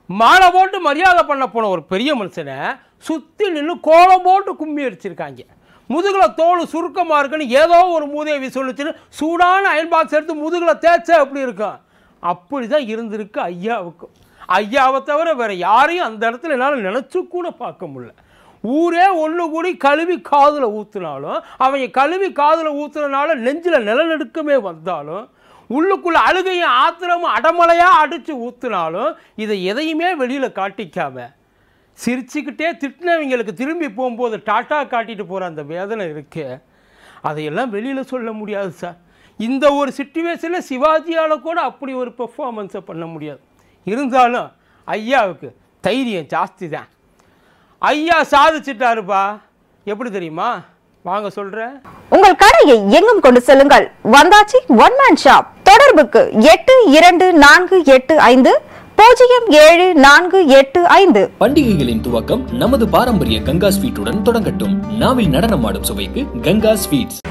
மாலை போட்டு மரியாதை பண்ண போன ஒரு பெரிய மனுஷனை சுற்றி நின்று கோலம் போட்டு கும்மி அடிச்சிருக்காங்க முதுகில் தோல் சுருக்கமாக இருக்குன்னு ஏதோ ஒரு மூதேவி சொல்லுச்சுன்னு சூடான அயன் பாக்ஸ் எடுத்து முதுகில் தேய்ச்சா எப்படி இருக்கும் அப்படி தான் இருந்திருக்கு ஐயாவுக்கும் ஐயாவை தவிர வேற யாரையும் அந்த இடத்துல என்னால் நினச்சி கூட பார்க்க முடியல ஊரே ஒன்று கூடி கழுவி காதில் ஊற்றுனாலும் அவங்க கழுவி காதில் ஊற்றுறதுனால நெஞ்சில் நிலநடுக்கமே வந்தாலும் உள்ளுக்குள்ள அழுகையும் ஆத்திரமும் அடமலையாக அடித்து ஊற்றுனாலும் இதை எதையுமே வெளியில் காட்டிக்காம சிரிச்சுக்கிட்டே திட்டினவங்களுக்கு திரும்பி போகும்போது டாட்டா காட்டிட்டு போகிற அந்த வேதனை இருக்கு அதையெல்லாம் வெளியில் சொல்ல முடியாது சார் இந்த ஒரு சுச்சுவேஷனில் சிவாஜியால் கூட அப்படி ஒரு பெர்ஃபார்மன்ஸை பண்ண முடியாது இருந்தாலும் ஐயாவுக்கு தைரியம் ஜாஸ்தி தான் ஐயா சாதிச்சிட்டாருப்பா எப்படி தெரியுமா வாங்க சொல்கிறேன் உங்கள் கடையை எங்கும் கொண்டு செல்லுங்கள் வந்தாச்சி ஒன் மேன் ஷாப் தொடர்புக்கு எட்டு இரண்டு நான்கு எட்டு ஐந்து பூஜ்ஜியம் ஏழு நான்கு எட்டு ஐந்து பண்டிகைகளின் துவக்கம் நமது பாரம்பரிய கங்கா ஸ்வீட்டுடன் தொடங்கட்டும் நாவில் நடனமாடும் சுவைக்கு கங்கா ஸ்வீட்ஸ்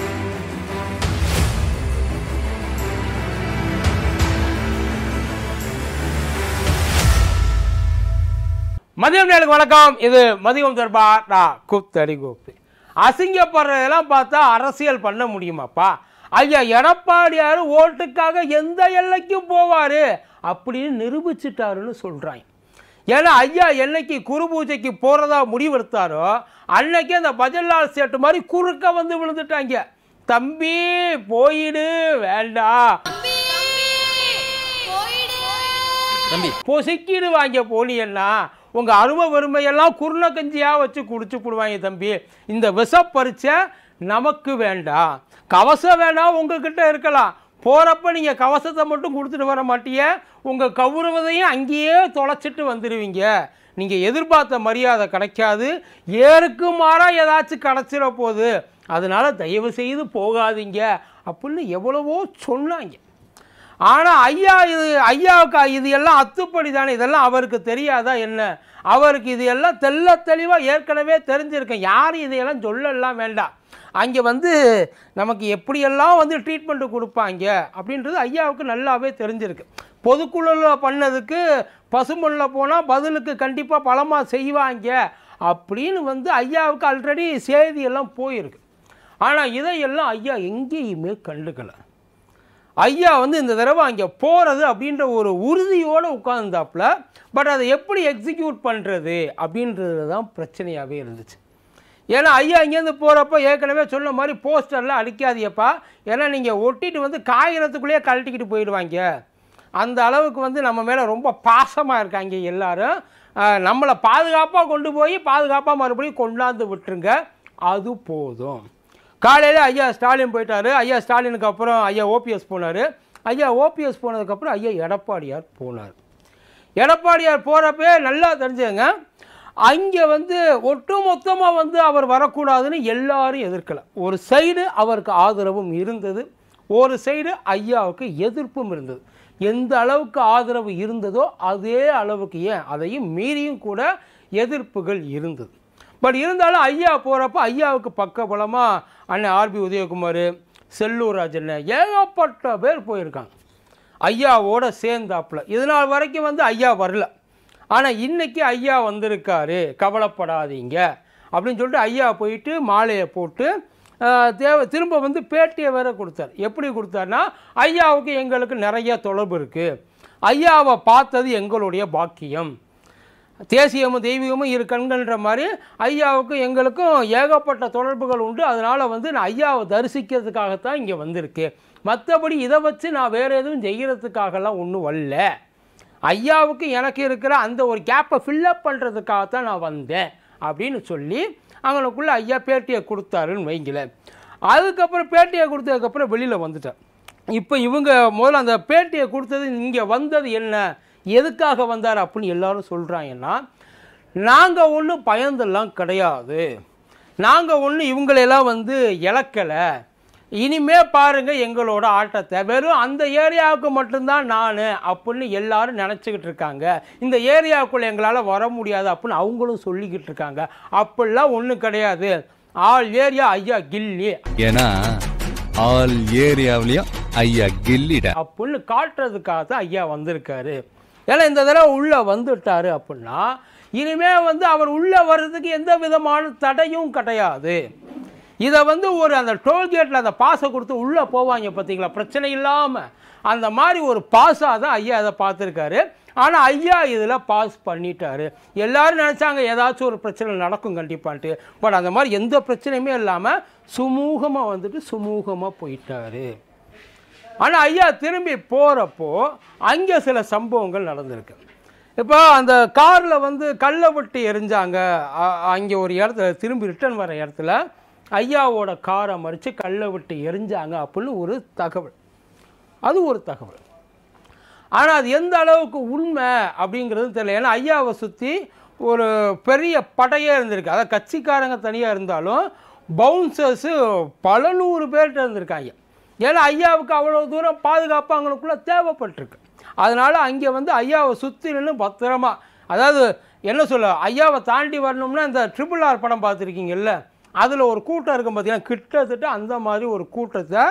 மதியம் நேருக்கு வணக்கம் இது மதியம் தர்பா நான் கூத்தடி கூப்பு அசிங்கப்படுறதெல்லாம் பார்த்தா அரசியல் பண்ண முடியுமாப்பா ஐயா எடப்பாடியார் ஓட்டுக்காக எந்த எல்லைக்கும் போவார் அப்படின்னு நிரூபிச்சிட்டாருன்னு சொல்கிறாங்க ஏன்னா ஐயா என்னைக்கு குரு பூஜைக்கு போகிறதா முடிவெடுத்தாரோ அன்னைக்கு அந்த பஜன்லால் சேட்டு மாதிரி குறுக்க வந்து விழுந்துட்டாங்க தம்பி போயிடு வேண்டாம் பொசுக்கிடு வாங்க போனீங்கன்னா உங்கள் அருமை வறுமையெல்லாம் குருண கஞ்சியாக வச்சு குடிச்சு போடுவாங்க தம்பி இந்த விஷ பரீட்சை நமக்கு வேண்டாம் கவசம் வேணாம் உங்ககிட்ட இருக்கலாம் போகிறப்ப நீங்கள் கவசத்தை மட்டும் கொடுத்துட்டு வர மாட்டீங்க உங்கள் கௌரவத்தையும் அங்கேயே தொலைச்சிட்டு வந்துடுவீங்க நீங்கள் எதிர்பார்த்த மரியாதை கிடைக்காது ஏருக்கு மாறாக ஏதாச்சும் கிடச்சிட போகுது அதனால் தயவு செய்து போகாதீங்க அப்படின்னு எவ்வளவோ சொன்னாங்க ஆனால் ஐயா இது ஐயாவுக்கு இது எல்லாம் அத்துப்படி தானே இதெல்லாம் அவருக்கு தெரியாதா என்ன அவருக்கு இது எல்லாம் தெள்ள தெளிவாக ஏற்கனவே தெரிஞ்சிருக்கும் யாரும் இதையெல்லாம் சொல்லலாம் வேண்டாம் அங்கே வந்து நமக்கு எப்படியெல்லாம் வந்து ட்ரீட்மெண்ட்டு கொடுப்பாங்க அப்படின்றது ஐயாவுக்கு நல்லாவே தெரிஞ்சிருக்கு பொதுக்குழுவில் பண்ணதுக்கு பசுமொழில் போனால் பதிலுக்கு கண்டிப்பாக பலமாக செய்வாங்க அப்படின்னு வந்து ஐயாவுக்கு ஆல்ரெடி செய்தியெல்லாம் போயிருக்கு ஆனால் இதையெல்லாம் ஐயா எங்கேயுமே கண்டுக்கலை ஐயா வந்து இந்த தடவை அங்கே போகிறது அப்படின்ற ஒரு உறுதியோடு உட்கார்ந்தாப்புல பட் அதை எப்படி எக்ஸிக்யூட் பண்ணுறது அப்படின்றது தான் பிரச்சனையாகவே இருந்துச்சு ஏன்னா ஐயா இங்கேருந்து போகிறப்ப ஏற்கனவே சொன்ன மாதிரி போஸ்டர்லாம் அடிக்காதீப்பா ஏன்னா நீங்கள் ஒட்டிட்டு வந்து காகிதத்துக்குள்ளேயே கழட்டிக்கிட்டு போயிடுவாங்க அந்த அளவுக்கு வந்து நம்ம மேலே ரொம்ப பாசமாக இருக்காங்க எல்லாரும் அஹ், நம்மளை பாதுகாப்பாக கொண்டு போய் பாதுகாப்பாக மறுபடியும் கொண்டாந்து விட்டுருங்க அது போதும் காலையில் ஐயா ஸ்டாலின் போயிட்டாரு ஐயா ஸ்டாலினுக்கு அப்புறம் ஐயா ஓபிஎஸ் போனார் ஐயா ஓபிஎஸ் போனதுக்கப்புறம் ஐயா எடப்பாடியார் போனார் எடப்பாடியார் போகிறப்பே நல்லா தெரிஞ்சுங்க அங்கே வந்து ஒட்டுமொத்தமாக வந்து அவர் வரக்கூடாதுன்னு எல்லாரும் எதிர்க்கலை ஒரு சைடு அவருக்கு ஆதரவும் இருந்தது ஒரு சைடு ஐயாவுக்கு எதிர்ப்பும் இருந்தது எந்த அளவுக்கு ஆதரவு இருந்ததோ அதே அளவுக்கு ஏன் அதையும் மீறியும் கூட எதிர்ப்புகள் இருந்தது பட் இருந்தாலும் ஐயா போகிறப்ப ஐயாவுக்கு பக்கபலமாக அண்ணன் ஆர்பி உதயகுமார் செல்லூர் ராஜன் ஏகப்பட்ட பேர் போயிருக்காங்க ஐயாவோட சேர்ந்தாப்புல இது நாள் வரைக்கும் வந்து ஐயா வரல ஆனால் இன்னைக்கு ஐயா வந்திருக்காரு கவலைப்படாதீங்க அப்படின்னு சொல்லிட்டு ஐயா போயிட்டு மாலையை போட்டு ஆஹ், தேவை திரும்ப வந்து பேட்டியை வேற கொடுத்தார் எப்படி கொடுத்தாருன்னா ஐயாவுக்கு எங்களுக்கு நிறைய தொடர்பு இருக்குது ஐயாவை பார்த்தது எங்களுடைய பாக்கியம் தேசியமும் தெய்வீகமும் இரு கண்கள்ன்ற மாதிரி ஐயாவுக்கும் எங்களுக்கும் ஏகப்பட்ட தொடர்புகள் உண்டு அதனால் வந்து நான் ஐயாவை தரிசிக்கிறதுக்காகத்தான் இங்கே வந்திருக்கேன் மற்றபடி இதை வச்சு நான் வேறு எதுவும் செய்கிறதுக்காகலாம் ஒன்றும் வரல ஐயாவுக்கு எனக்கு இருக்கிற அந்த ஒரு கேப்பை ஃபில்லப் பண்ணுறதுக்காகத்தான் நான் வந்தேன் அப்படின்னு சொல்லி அவங்களுக்குள்ள ஐயா பேட்டியை கொடுத்தாருன்னு வைங்களேன் அதுக்கப்புறம் பேட்டியை கொடுத்ததுக்கப்புறம் வெளியில் வந்துட்டேன் இப்போ இவங்க முதல்ல அந்த பேட்டியை கொடுத்தது இங்கே வந்தது என்ன எதுக்காக வந்தார் அப்படின்னு எல்லாரும் சொல்கிறாங்கன்னா நாங்கள் ஒன்றும் பயந்தெல்லாம் கிடையாது நாங்கள் ஒன்றும் இவங்களெல்லாம் வந்து இழக்கலை இனிமே பாருங்க எங்களோட ஆட்டத்தை வெறும் அந்த ஏரியாவுக்கு மட்டும்தான் நான் அப்படின்னு எல்லாரும் நினச்சிக்கிட்டு இருக்காங்க இந்த ஏரியாவுக்குள்ள எங்களால் வர முடியாது அப்படின்னு அவங்களும் சொல்லிக்கிட்டு இருக்காங்க அப்படிலாம் ஒன்றும் கிடையாது ஆல் ஏரியா ஐயா கில்லி ஏன்னா ஆல் ஏரியாவிலையும் ஐயா கில்லிட அப்படின்னு காட்டுறதுக்காக தான் ஐயா வந்திருக்காரு ஏன்னா இந்த தடவை உள்ளே வந்துட்டாரு அப்படின்னா இனிமே வந்து அவர் உள்ளே வர்றதுக்கு எந்த விதமான தடையும் கிடையாது இதை வந்து ஒரு அந்த டோல்கேட்டில் அந்த பாஸை கொடுத்து உள்ளே போவாங்க பார்த்தீங்களா பிரச்சனை இல்லாமல் அந்த மாதிரி ஒரு பாஸாக தான் ஐயா அதை பார்த்துருக்காரு ஆனால் ஐயா இதில் பாஸ் பண்ணிட்டாரு எல்லாரும் நினச்சாங்க ஏதாச்சும் ஒரு பிரச்சனை நடக்கும் கண்டிப்பான்ட்டு பட் அந்த மாதிரி எந்த பிரச்சனையுமே இல்லாமல் சுமூகமாக வந்துட்டு சுமூகமாக போயிட்டாரு ஆனால் ஐயா திரும்பி போகிறப்போ அங்கே சில சம்பவங்கள் நடந்திருக்கு இப்போ அந்த காரில் வந்து கல்லை விட்டு எரிஞ்சாங்க அ- அங்கே ஒரு இடத்துல திரும்பி ரிட்டர்ன் வர இடத்துல ஐயாவோட காரை மறித்து கல்லை விட்டு எரிஞ்சாங்க அப்படின்னு ஒரு தகவல் அது ஒரு தகவல் ஆனால் அது எந்த அளவுக்கு உண்மை அப்படிங்கிறது தெரியல ஏன்னா ஐயாவை சுற்றி ஒரு பெரிய படையே இருந்திருக்கு அதாவது கட்சிக்காரங்க தனியாக இருந்தாலும் பவுன்சர்ஸு பல நூறு பேர்கிட்ட இருந்திருக்காங்க ஏன்னா ஐயாவுக்கு அவ்வளோ தூரம் பாதுகாப்பு அவங்களுக்குள்ள தேவைப்பட்டிருக்கு அதனால் அங்கே வந்து ஐயாவை சுற்றி நின்று பத்திரமா அதாவது என்ன சொல்ல ஐயாவை தாண்டி வரணும்னா இந்த ட்ரிபிள் ஆர் படம் பார்த்துருக்கீங்கல்ல அதில் ஒரு கூட்டம் இருக்கும் பார்த்தீங்கன்னா கிட்டத்தட்ட அந்த மாதிரி ஒரு கூட்டத்தை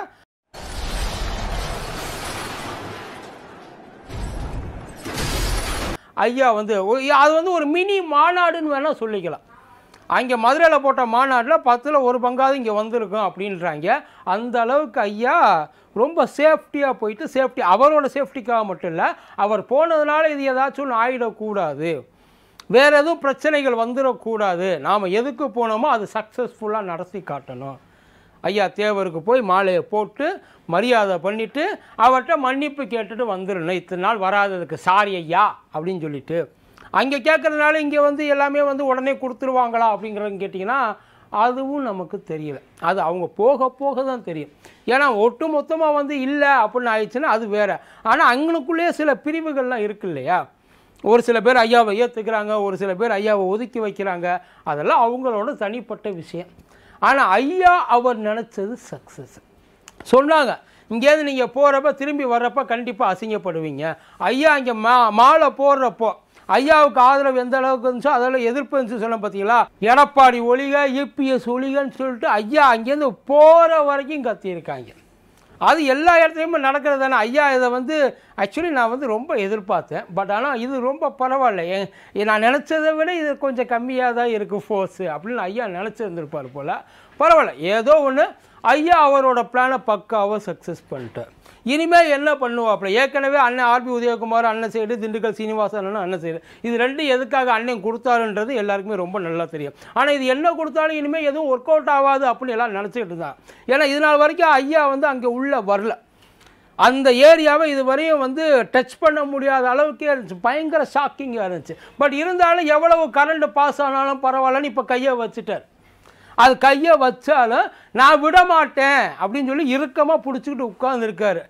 ஐயா வந்து ஒ- அது வந்து ஒரு மினி மாநாடுன்னு வேணால் சொல்லிக்கலாம் அங்கே மதுரையில் போட்ட மாநாட்டில் பத்தில் ஒரு பங்காவது இங்கே வந்திருக்கும் அப்படின்றாங்க அந்த அளவுக்கு ஐயா ரொம்ப சேஃப்டியாக போயிட்டு சேஃப்டி அவரோட சேஃப்டிக்காக மட்டும் இல்லை அவர் போனதுனால இது ஏதாச்சும் ஒன்று ஆகிடக்கூடாது வேறு எதுவும் பிரச்சனைகள் வந்துடக்கூடாது நாம் எதுக்கு போனோமோ அது சக்ஸஸ்ஃபுல்லாக நடத்தி காட்டணும் ஐயா தேவருக்கு போய் மாலையை போட்டு மரியாதை பண்ணிவிட்டு அவர்கிட்ட மன்னிப்பு கேட்டுட்டு வந்துடணும் இத்தனை நாள் வராததுக்கு சாரி ஐயா அப்படின்னு சொல்லிட்டு அங்கே கேட்குறதுனால இங்கே வந்து எல்லாமே வந்து உடனே கொடுத்துருவாங்களா அப்படிங்கிறத கேட்டிங்கன்னா அதுவும் நமக்கு தெரியல அது அவங்க போக போக தான் தெரியும் ஏன்னா ஒட்டு மொத்தமாக வந்து இல்லை அப்படின்னு ஆயிடுச்சுன்னா அது வேறு ஆனால் அங்களுக்குள்ளேயே சில பிரிவுகள்லாம் இருக்கு இல்லையா ஒரு சில பேர் ஐயாவை ஏற்றுக்கிறாங்க ஒரு சில பேர் ஐயாவை ஒதுக்கி வைக்கிறாங்க அதெல்லாம் அவங்களோட தனிப்பட்ட விஷயம் ஆனால் ஐயா அவர் நினச்சது சக்ஸஸ் சொன்னாங்க இங்கேருந்து நீங்கள் போகிறப்ப திரும்பி வர்றப்ப கண்டிப்பாக அசிங்கப்படுவீங்க ஐயா இங்கே மா மாலை போடுறப்போ ஐயாவுக்கு ஆதரவு எந்த அளவுக்கு இருந்துச்சோ அதில் எதிர்ப்பு இருந்துச்சு சொன்ன பார்த்தீங்களா எடப்பாடி ஒளிக இபிஎஸ் ஒளிகன்னு சொல்லிட்டு ஐயா அங்கேருந்து போகிற வரைக்கும் கத்தியிருக்காங்க அது எல்லா இடத்துலையுமே நடக்கிறது தானே ஐயா இதை வந்து ஆக்சுவலி நான் வந்து ரொம்ப எதிர்பார்த்தேன் பட் ஆனால் இது ரொம்ப பரவாயில்ல ஏன் ஏ- நான் நினச்சதை விட இது கொஞ்சம் கம்மியாக தான் இருக்குது ஃபோர்ஸு அப்படின்னு ஐயா நினச்சிருந்துருப்பார் போல் பரவாயில்ல ஏதோ ஒன்று ஐயா அவரோட பிளானை பக்காவாக சக்ஸஸ் பண்ணிட்டார் இனிமேல் என்ன பண்ணுவாப்புல ஏற்கனவே அண்ணன் ஆர்பி உதயகுமார் அண்ணன் சைடு திண்டுக்கல் சீனிவாசன் அண்ணன் அண்ணன் சைடு இது ரெண்டும் எதுக்காக அண்ணன் கொடுத்தாருன்றது எல்லாருக்குமே ரொம்ப நல்லா தெரியும் ஆனால் இது என்ன கொடுத்தாலும் இனிமேல் எதுவும் ஒர்க் அவுட் ஆகாது அப்படின்னு எல்லாம் நினச்சிக்கிட்டு இருந்தாங்க ஏன்னா இது நாள் வரைக்கும் ஐயா வந்து அங்கே உள்ளே வரல அந்த ஏரியாவை இதுவரையும் வந்து டச் பண்ண முடியாத அளவுக்கே இருந்துச்சு பயங்கர ஷாக்கிங்காக இருந்துச்சு பட் இருந்தாலும் எவ்வளவு கரண்ட் பாஸ் ஆனாலும் பரவாயில்லன்னு இப்போ கையை வச்சுட்டார் அது கையை வச்சாலும் நான் விட மாட்டேன் அப்படின்னு சொல்லி இறுக்கமாக பிடிச்சிக்கிட்டு உட்கார்ந்துருக்காரு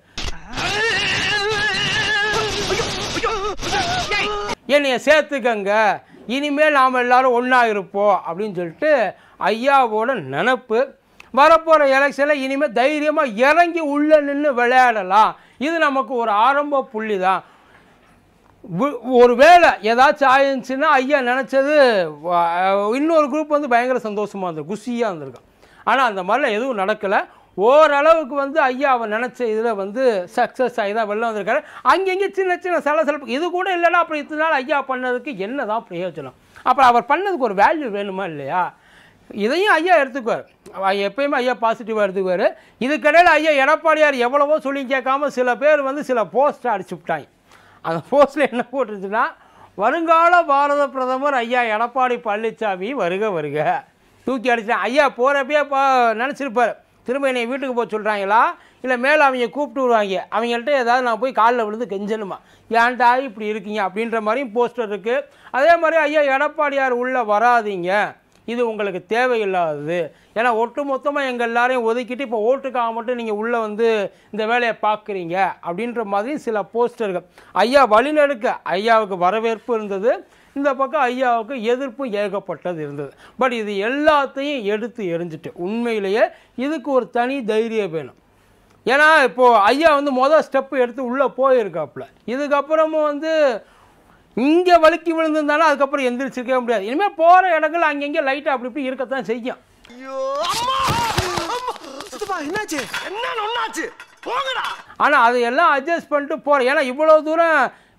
என்னைய சேர்த்துக்கங்க இனிமேல் நாம் எல்லாரும் ஒன்றா இருப்போம் அப்படின்னு சொல்லிட்டு ஐயாவோட நினப்பு வரப்போகிற எலெக்ஷனில் இனிமேல் தைரியமாக இறங்கி உள்ளே நின்று விளையாடலாம் இது நமக்கு ஒரு ஆரம்ப புள்ளி தான் வி- ஒரு வேளை ஏதாச்சும் ஆயிருந்துச்சுன்னா ஐயா நினச்சது இன்னொரு குரூப் வந்து பயங்கர சந்தோஷமாக இருந்திருக்கு குஷியாக இருந்திருக்கும் ஆனால் அந்த மாதிரிலாம் எதுவும் நடக்கலை ஓரளவுக்கு வந்து ஐயா அவன் நினச்ச இதில் வந்து சக்ஸஸ் ஆகி தான் வெளில வந்திருக்காரு அங்கங்கே சின்ன சின்ன சலசலப்பு இது கூட இல்லைன்னா அப்புறம் இத்தனை நாள் ஐயா பண்ணதுக்கு என்ன தான் பிரயோஜனம் அப்புறம் அவர் பண்ணதுக்கு ஒரு வேல்யூ வேணுமா இல்லையா இதையும் ஐயா எடுத்துக்குவார் ஐயா எப்பயுமே ஐயா பாசிட்டிவாக எடுத்துக்குவார் இதுக்கிடையில் ஐயா எடப்பாடியார் எவ்வளவோ சொல்லி கேட்காம சில பேர் வந்து சில போஸ்ட்டை அடிச்சு விட்டாங்க அந்த போஸ்ட்டில் என்ன போட்டுருச்சுன்னா வருங்கால பாரத பிரதமர் ஐயா எடப்பாடி பழனிசாமி வருக வருக தூக்கி அடிச்சிட்டேன் ஐயா போகிறப்பயே பா நினச்சிருப்பார் திரும்ப என்னை வீட்டுக்கு போக சொல்கிறாங்களா இல்லை மேலே அவங்க கூப்பிட்டு விடுவாங்க அவங்கள்ட்ட ஏதாவது நான் போய் காலில் விழுந்து கெஞ்சணுமா ஏன்டா இப்படி இருக்கீங்க அப்படின்ற மாதிரியும் போஸ்டர் இருக்குது அதே மாதிரி ஐயா எடப்பாடியார் உள்ளே வராதீங்க இது உங்களுக்கு தேவையில்லாதது ஏன்னா ஒட்டு மொத்தமாக எங்கள் எல்லாரையும் ஒதுக்கிட்டு இப்போ ஓட்டுக்காக மட்டும் நீங்கள் உள்ளே வந்து இந்த வேலையை பார்க்குறீங்க அப்படின்ற மாதிரி சில போஸ்டர்கள் ஐயா வழிநெடுக்க ஐயாவுக்கு வரவேற்பு இருந்தது இந்த பக்கம் ஐயாவுக்கு எதிர்ப்பு ஏகப்பட்டது இருந்தது பட் இது எல்லாத்தையும் எடுத்து எரிஞ்சிட்டு உண்மையிலேயே இதுக்கு ஒரு தனி தைரியம் வேணும் ஏன்னா இப்போது ஐயா வந்து மொதல் ஸ்டெப்பு எடுத்து உள்ளே போயிருக்காப்புல இதுக்கப்புறமும் வந்து இங்கே வழுக்கி விழுந்திருந்தாலும் அதுக்கப்புறம் எந்திரிச்சிருக்கவே முடியாது இனிமேல் போகிற இடங்கள் அங்கங்கே லைட்டாக அப்படி இப்படி இருக்கத்தான் செய்யும் ஐயோ அம்மா அம்மா சித்தப்பா என்னாச்சு என்ன ஒண்ணாச்சு போங்கடா ஆனால் அதையெல்லாம் அட்ஜஸ்ட் பண்ணிட்டு போகிறேன் ஏன்னா இவ்வளோ தூரம்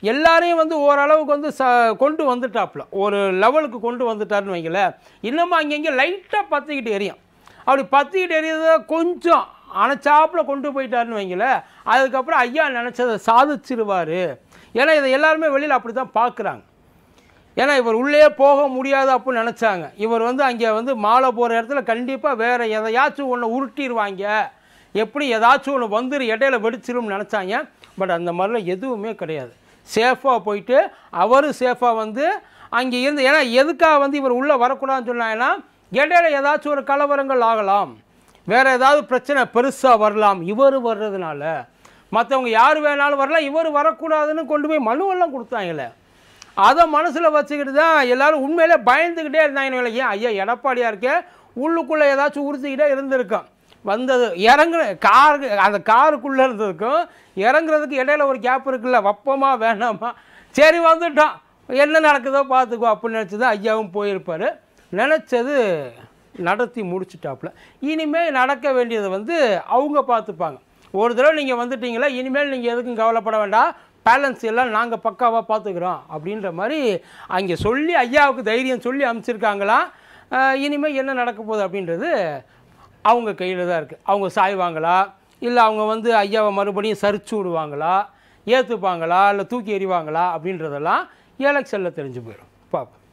எல்லாரையும் வந்து ஓரளவுக்கு வந்து ச கொண்டு வந்துட்டாப்புல ஒரு லெவலுக்கு கொண்டு வந்துட்டாருன்னு வைங்களேன் இன்னமும் அங்கங்கே லைட்டாக பற்றிக்கிட்டு எரியும் அப்படி பற்றிக்கிட்டு எரியதை கொஞ்சம் அணைச்சாப்புல கொண்டு போயிட்டாருன்னு வைங்களேன் அதுக்கப்புறம் ஐயா நினச்சதை சாதிச்சிருவார் ஏன்னா இதை எல்லாருமே வெளியில் அப்படி தான் பார்க்குறாங்க ஏன்னா இவர் உள்ளே போக முடியாது அப்படின்னு நினச்சாங்க இவர் வந்து அங்கே வந்து மாலை போகிற இடத்துல கண்டிப்பாக வேறு எதையாச்சும் ஒன்று உருட்டிடுவாங்க எப்படி ஏதாச்சும் ஒன்று வந்துரு இடையில வெடிச்சிரும்னு நினச்சாங்க பட் அந்த மாதிரிலாம் எதுவுமே கிடையாது சேஃபாக போயிட்டு அவரும் சேஃபாக வந்து அங்கே இருந்து ஏன்னா எதுக்காக வந்து இவர் உள்ளே வரக்கூடாதுன்னு சொன்னாங்கன்னா இடையில ஏதாச்சும் ஒரு கலவரங்கள் ஆகலாம் வேறு ஏதாவது பிரச்சனை பெருசாக வரலாம் இவர் வர்றதுனால மற்றவங்க யார் வேணாலும் வரலாம் இவர் வரக்கூடாதுன்னு கொண்டு போய் மனுவெல்லாம் கொடுத்தாங்களே அதை மனசில் வச்சுக்கிட்டு தான் எல்லாரும் உண்மையிலே பயந்துக்கிட்டே இருந்தாங்க ஏன் ஐயா எடப்பாடியா இருக்கே உள்ளுக்குள்ளே ஏதாச்சும் உறுத்திக்கிட்டே இருந்திருக்கும் வந்தது இறங்குற காரு அந்த காருக்குள்ளே இருந்ததுக்கும் இறங்குறதுக்கு இடையில ஒரு கேப் இருக்குல்ல வப்பமா வேணாமா சரி வந்துட்டோம் என்ன நடக்குதோ பார்த்துக்கோ அப்படின்னு நினச்சி தான் ஐயாவும் போயிருப்பார் நினச்சது நடத்தி முடிச்சிட்டாப்புல இனிமேல் நடக்க வேண்டியதை வந்து அவங்க பார்த்துப்பாங்க ஒரு தடவை நீங்கள் வந்துட்டீங்களா இனிமேல் நீங்கள் எதுக்கும் கவலைப்பட வேண்டாம் பேலன்ஸ் எல்லாம் நாங்கள் பக்காவாக பார்த்துக்குறோம் அப்படின்ற மாதிரி அங்கே சொல்லி ஐயாவுக்கு தைரியம் சொல்லி அனுப்பிச்சிருக்காங்களாம் அஹ் இனிமேல் என்ன நடக்க போகுது அப்படின்றது அவங்க கையில் தான் இருக்குது அவங்க சாய்வாங்களா இல்லை அவங்க வந்து ஐயாவை மறுபடியும் சரிச்சு விடுவாங்களா ஏற்றுப்பாங்களா இல்லை தூக்கி எறிவாங்களா அப்படின்றதெல்லாம் எலெக்ஷனில் தெரிஞ்சு போயிடும் பார்ப்போம்